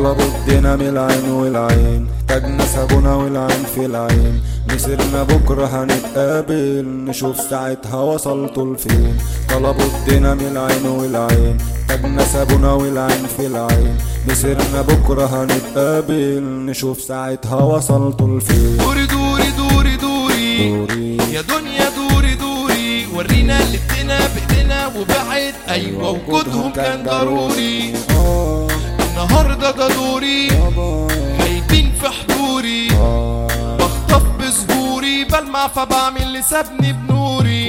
طلبوا الدينا من العين والعين تاجنا سابونا والعين في العين مسيرنا بكرة هنتقابل نشوف ساعتها وصلتوا لفين طلبوا الدينا من العين والعين تاجنا سابونا والعين في العين مسيرنا بكرة هنتقابل نشوف ساعتها وصلتوا لفين دوري دوري دوري دوري دوري يا دنيا دوري دوري ورينا اللي بدنا بايدينا وبعد ايوه وجودهم كان ضروري آه النهارده ده دوري بابا هيدين في حضوري آه بخطف بظهوري بلمع فبعمل اللي سابني بنوري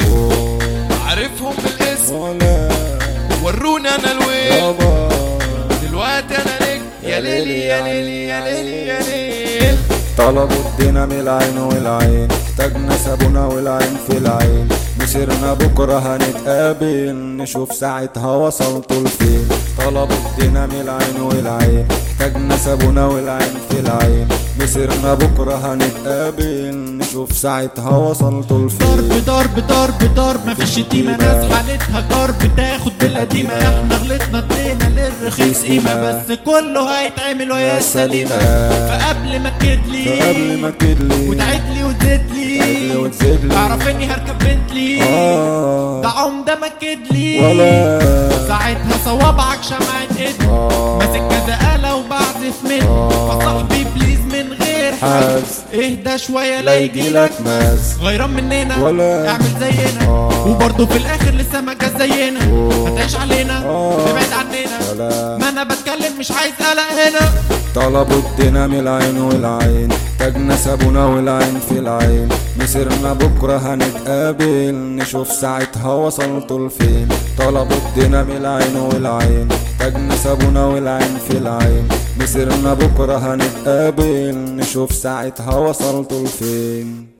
عارفهم بالاسم ولا ورونا انا الوين بابا دلوقتي انا نجم يا ليلي يا ليلي يا ليلي يا ليل طلبوا الدينا من العين والعين تاجنا سابونا والعين في العين مسيرنا بكرة هنتقابل نشوف ساعتها وصلتوا لفين طلبوا الدينا من العين والعين تاجنا سابونا والعين في العين مسيرنا بكرة هنتقابل نشوف ساعتها وصلتوا لفين ضرب ضرب ضرب ضرب مفيش شتيمة ناس حالتها ضرب تاخد بالقديمة احنا غلطنا ادينا للرخيص قيمة بس كله هيتعمل ويا سليمة فقبل ما تكدلي قبل ما تدلي وتعدلي وتزيدلي تعدلي وتزيدلي. اعرف اني هركب بنتلي آه ده عمدة ما تكدلي ولا ساعتها صوابعك شمعت ايدي آه ماسك كذا آلة وبعزف مني فصاحبي بليز من غير حد حس اهدى شوية لا يجيلك ماس غيران مننا ولا- اعمل زينا آه. وبرضه في الاخر لسه ما جاش زينا هتعيش علينا آه. ابعد عننا ولا ما انا بتكلم مش عايز قلق هنا طلبوا الدينا من العين والعين تاجنا سابونا والعين في العين مسيرنا بكرة هنتقابل نشوف ساعتها وصلتوا لفين طلبوا الدينا من العين والعين تاجنا سابونا والعين في العين مسيرنا بكرة هنتقابل نشوف ساعتها وصلتوا لفين